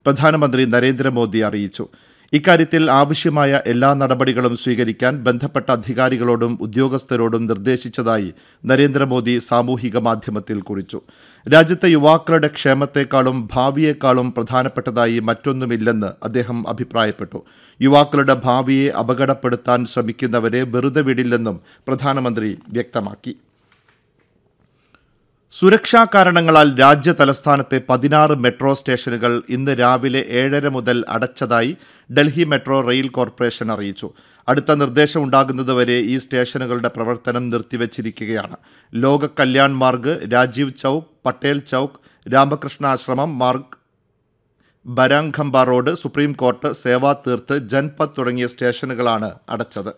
പ്രധാനമന്ത്രി നരേന്ദ്രമോദി അറിയിച്ചു ഇക്കാര്യത്തിൽ ആവശ്യമായ എല്ലാ നടപടികളും സ്വീകരിക്കാൻ ബന്ധപ്പെട്ട അധികാരികളോടും ഉദ്യോഗസ്ഥരോടും നിർദ്ദേശിച്ചതായി നരേന്ദ്രമോദി സാമൂഹിക മാധ്യമത്തിൽ കുറിച്ചു രാജ്യത്തെ യുവാക്കളുടെ ക്ഷേമത്തെക്കാളും ഭാവിയേക്കാളും പ്രധാനപ്പെട്ടതായി മറ്റൊന്നുമില്ലെന്ന് അദ്ദേഹം അഭിപ്രായപ്പെട്ടു യുവാക്കളുടെ ഭാവിയെ അപകടപ്പെടുത്താൻ ശ്രമിക്കുന്നവരെ വെറുതെ വിടില്ലെന്നും പ്രധാനമന്ത്രി വ്യക്തമാക്കി സുരക്ഷാ കാരണങ്ങളാൽ രാജ്യ തലസ്ഥാനത്തെ പതിനാറ് മെട്രോ സ്റ്റേഷനുകൾ ഇന്ന് രാവിലെ ഏഴര മുതൽ അടച്ചതായി ഡൽഹി മെട്രോ റെയിൽ കോർപ്പറേഷൻ അറിയിച്ചു അടുത്ത നിർദ്ദേശം ഉണ്ടാകുന്നതുവരെ ഈ സ്റ്റേഷനുകളുടെ പ്രവർത്തനം നിർത്തിവച്ചിരിക്കുകയാണ് ലോക കല്യാൺ മാർഗ് രാജീവ് ചൌക്ക് പട്ടേൽ ചൌക്ക് രാമകൃഷ്ണ ആശ്രമം Marg Barakhamba road supreme court Seva Teerth Janpath തുടങ്ങിയ സ്റ്റേഷനുകളാണ് അടച്ചത്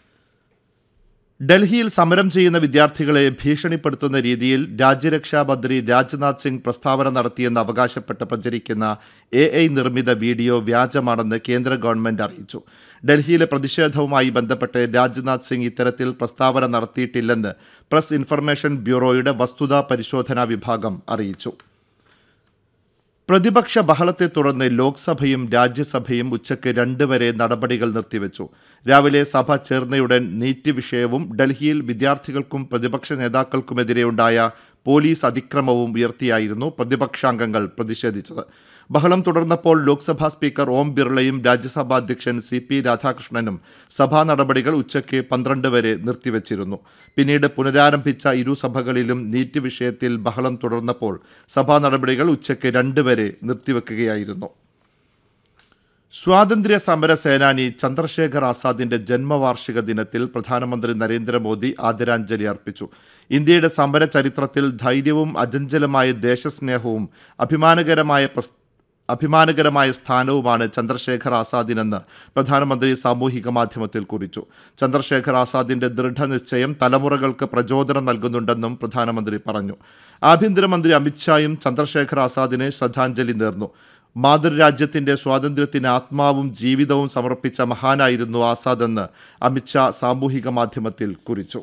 ഡൽഹിയിൽ സമരം ചെയ്യുന്ന വിദ്യാർത്ഥികളെ ഭീഷണിപ്പെടുത്തുന്ന രീതിയിൽ രാജ്യരക്ഷാ മന്ത്രി രാജ്നാഥ് സിംഗ് പ്രസ്താവന നടത്തിയെന്ന് അവകാശപ്പെട്ട് പ്രചരിക്കുന്ന എ ഐ നിർമ്മിത വീഡിയോ വ്യാജമാണെന്ന് കേന്ദ്ര ഗവൺമെന്റ് അറിയിച്ചു ഡൽഹിയിലെ പ്രതിഷേധവുമായി ബന്ധപ്പെട്ട് രാജ്നാഥ് സിംഗ് ഇത്തരത്തിൽ പ്രസ്താവന നടത്തിയിട്ടില്ലെന്ന് പ്രസ് ഇൻഫർമേഷൻ ബ്യൂറോയുടെ വസ്തുതാ പരിശോധനാ വിഭാഗം അറിയിച്ചു പ്രതിപക്ഷ ബഹളത്തെ തുടർന്ന് ലോക്സഭയും രാജ്യസഭയും ഉച്ചയ്ക്ക് രണ്ട് വരെ നടപടികൾ നിർത്തിവെച്ചു രാവിലെ സഭ ചേർന്നയുടൻ നീറ്റ് വിഷയവും ഡൽഹിയിൽ വിദ്യാർത്ഥികൾക്കും പ്രതിപക്ഷ നേതാക്കൾക്കുമെതിരെയുണ്ടായ പോലീസ് അതിക്രമവും ഉയർത്തിയായിരുന്നു പ്രതിപക്ഷാംഗങ്ങൾ പ്രതിഷേധിച്ചത് ബഹളം തുടർന്നപ്പോൾ ലോക്സഭാ സ്പീക്കർ ഓം ബിർളയും രാജ്യസഭാ അധ്യക്ഷൻ സി പി രാധാകൃഷ്ണനും സഭാ നടപടികൾ ഉച്ചയ്ക്ക് പന്ത്രണ്ട് വരെ നിർത്തിവച്ചിരുന്നു പിന്നീട് പുനരാരംഭിച്ച ഇരുസഭകളിലും നീറ്റ് വിഷയത്തിൽ ബഹളം തുടർന്നപ്പോൾ സഭാ നടപടികൾ ഉച്ചയ്ക്ക് രണ്ട് വരെ നിർത്തിവെക്കുകയായിരുന്നു സ്വാതന്ത്ര്യ സമര സേനാനി ചന്ദ്രശേഖർ ആസാദിന്റെ ജന്മവാർഷിക ദിനത്തിൽ പ്രധാനമന്ത്രി നരേന്ദ്രമോദി ആദരാഞ്ജലി അർപ്പിച്ചു ഇന്ത്യയുടെ സമര ചരിത്രത്തിൽ ധൈര്യവും അജഞ്ചലമായ ദേശസ്നേഹവും അഭിമാനകരമായ പ്രസ് അഭിമാനകരമായ സ്ഥാനവുമാണ് ചന്ദ്രശേഖർ ആസാദിനെന്ന് പ്രധാനമന്ത്രി സാമൂഹിക മാധ്യമത്തിൽ കുറിച്ചു ചന്ദ്രശേഖർ ആസാദിന്റെ ദൃഢനിശ്ചയം തലമുറകൾക്ക് പ്രചോദനം നൽകുന്നുണ്ടെന്നും പ്രധാനമന്ത്രി പറഞ്ഞു ആഭ്യന്തരമന്ത്രി അമിത്ഷായും ചന്ദ്രശേഖർ ആസാദിന് ശ്രദ്ധാഞ്ജലി നേർന്നു മാതൃരാജ്യത്തിന്റെ സ്വാതന്ത്ര്യത്തിന് ആത്മാവും ജീവിതവും സമർപ്പിച്ച മഹാനായിരുന്നു ആസാദ് എന്ന് അമിത്ഷാ സാമൂഹിക മാധ്യമത്തിൽ കുറിച്ചു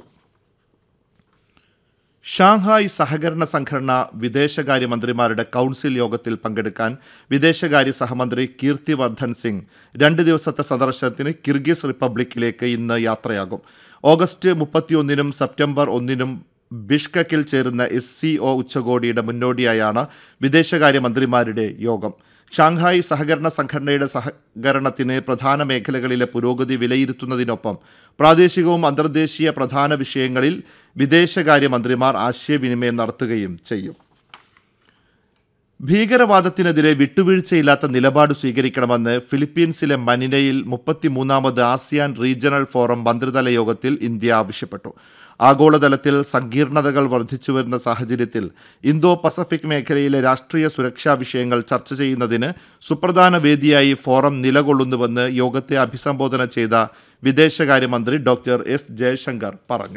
ഷാങ്ഹായ് സഹകരണ സംഘടന വിദേശകാര്യമന്ത്രിമാരുടെ കൗൺസിൽ യോഗത്തിൽ പങ്കെടുക്കാൻ വിദേശകാര്യ സഹമന്ത്രി കീർത്തി വർദ്ധൻ സിംഗ് രണ്ട് ദിവസത്തെ സന്ദർശനത്തിന് കിർഗിസ് റിപ്പബ്ലിക്കിലേക്ക് ഇന്ന് യാത്രയാകും ഓഗസ്റ്റ് മുപ്പത്തിയൊന്നിനും സെപ്റ്റംബർ ഒന്നിനും ബിഷ്കക്കിൽ ചേരുന്ന എസ് സി ഒ ഉച്ചകോടിയുടെ മുന്നോടിയായാണ് വിദേശകാര്യമന്ത്രിമാരുടെ യോഗം ഷാങ്ഹായ് സഹകരണ സംഘടനയുടെ സഹകരണത്തിന് പ്രധാന മേഖലകളിലെ പുരോഗതി വിലയിരുത്തുന്നതിനൊപ്പം പ്രാദേശികവും അന്തർദേശീയ പ്രധാന വിഷയങ്ങളിൽ വിദേശകാര്യമന്ത്രിമാർ ആശയവിനിമയം നടത്തുകയും ചെയ്യും ഭീകരവാദത്തിനെതിരെ വിട്ടുവീഴ്ചയില്ലാത്ത നിലപാട് സ്വീകരിക്കണമെന്ന് ഫിലിപ്പീൻസിലെ മനിലയിൽ മുപ്പത്തിമൂന്നാമത് ആസിയാൻ റീജിയണൽ ഫോറം മന്ത്രിതല യോഗത്തിൽ ഇന്ത്യ ആവശ്യപ്പെട്ടു ആഗോളതലത്തിൽ സങ്കീർണതകൾ വർദ്ധിച്ചുവരുന്ന സാഹചര്യത്തിൽ ഇന്തോ പസഫിക് മേഖലയിലെ രാഷ്ട്രീയ സുരക്ഷാ വിഷയങ്ങൾ ചർച്ച ചെയ്യുന്നതിന് സുപ്രധാന വേദിയായി ഫോറം നിലകൊള്ളുന്നുവെന്ന് യോഗത്തെ അഭിസംബോധന ചെയ്ത വിദേശകാര്യമന്ത്രി ഡോക്ടർ എസ് ജയശങ്കർ പറഞ്ഞു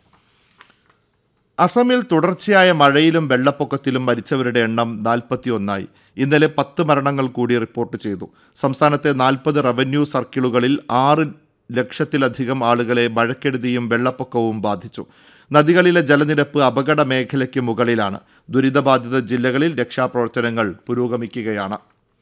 അസമിൽ തുടർച്ചയായ മഴയിലും വെള്ളപ്പൊക്കത്തിലും മരിച്ചവരുടെ എണ്ണം നാൽപ്പത്തിയൊന്നായി ഇന്നലെ പത്ത് മരണങ്ങൾ കൂടി റിപ്പോർട്ട് ചെയ്തു സംസ്ഥാനത്തെ നാൽപ്പത് റവന്യൂ സർക്കിളുകളിൽ ആറ് ലക്ഷത്തിലധികം ആളുകളെ മഴക്കെടുതിയും വെള്ളപ്പൊക്കവും ബാധിച്ചു നദികളിലെ ജലനിരപ്പ് അപകട മേഖലയ്ക്ക് മുകളിലാണ് ദുരിതബാധിത ജില്ലകളിൽ രക്ഷാപ്രവർത്തനങ്ങൾ പുരോഗമിക്കുകയാണ്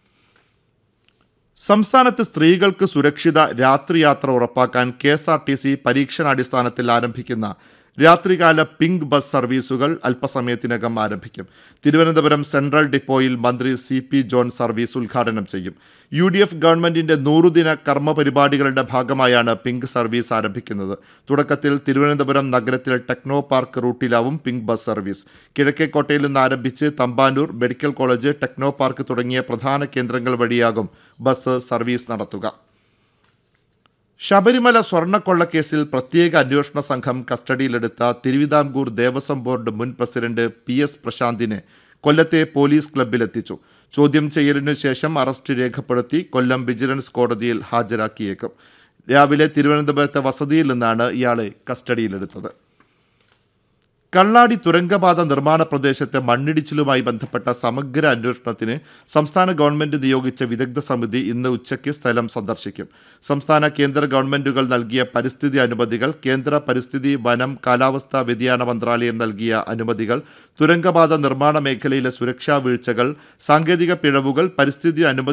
സംസ്ഥാനത്ത് സ്ത്രീകൾക്ക് സുരക്ഷിത രാത്രിയാത്ര ഉറപ്പാക്കാൻ K S R T C പരീക്ഷണാടിസ്ഥാനത്തിൽ ആരംഭിക്കുന്ന രാത്രികാല പിങ്ക് ബസ് സർവീസുകൾ അല്പസമയത്തിനകം ആരംഭിക്കും തിരുവനന്തപുരം സെൻട്രൽ ഡിപ്പോയിൽ മന്ത്രി സി പി ജോൺ സർവീസ് ഉദ്ഘാടനം ചെയ്യും യു ഡി എഫ് ഗവൺമെന്റിന്റെ നൂറുദിന കർമ്മ പരിപാടികളുടെ ഭാഗമായാണ് പിങ്ക് സർവീസ് ആരംഭിക്കുന്നത് തുടക്കത്തിൽ തിരുവനന്തപുരം നഗരത്തിൽ ടെക്നോ പാർക്ക് റൂട്ടിലാവും പിങ്ക് ബസ് സർവീസ് കിഴക്കേക്കോട്ടയിൽ നിന്ന് ആരംഭിച്ച് Thampanoor medical college techno park തുടങ്ങിയ പ്രധാന കേന്ദ്രങ്ങൾ വഴിയാകും ബസ് സർവീസ് നടത്തുക ശബരിമല സ്വർണ്ണക്കൊള്ളക്കേസിൽ പ്രത്യേക അന്വേഷണ സംഘം കസ്റ്റഡിയിലെടുത്ത തിരുവിതാംകൂർ ദേവസ്വം ബോർഡ് മുൻ പ്രസിഡന്റ് പി എസ് പ്രശാന്തിനെ കൊല്ലത്തെ പോലീസ് ക്ലബ്ബിലെത്തിച്ചു ചോദ്യം ചെയ്യലിനു ശേഷം അറസ്റ്റ് രേഖപ്പെടുത്തി കൊല്ലം വിജിലൻസ് കോടതിയിൽ ഹാജരാക്കിയേക്കും രാവിലെ തിരുവനന്തപുരത്തെ വസതിയിൽ നിന്നാണ് ഇയാളെ കസ്റ്റഡിയിലെടുത്തത് കള്ളാടി തുരങ്കപാത നിർമ്മാണ പ്രദേശത്തെ മണ്ണിടിച്ചിലുമായി ബന്ധപ്പെട്ട സമഗ്ര അന്വേഷണത്തിന് സംസ്ഥാന ഗവൺമെന്റ് നിയോഗിച്ച വിദഗ്ധ സമിതി ഇന്ന് ഉച്ചയ്ക്ക് സ്ഥലം സന്ദർശിക്കും സംസ്ഥാന കേന്ദ്ര ഗവൺമെന്റുകൾ നൽകിയ പരിസ്ഥിതി അനുമതികൾ കേന്ദ്ര പരിസ്ഥിതി വനം കാലാവസ്ഥാ വ്യതിയാന മന്ത്രാലയം നൽകിയ അനുമതികൾ തുരങ്കപാത നിർമ്മാണ മേഖലയിലെ സുരക്ഷാ വീഴ്ചകൾ സാങ്കേതിക പിഴവുകൾ പരിസ്ഥിതി അനുമതി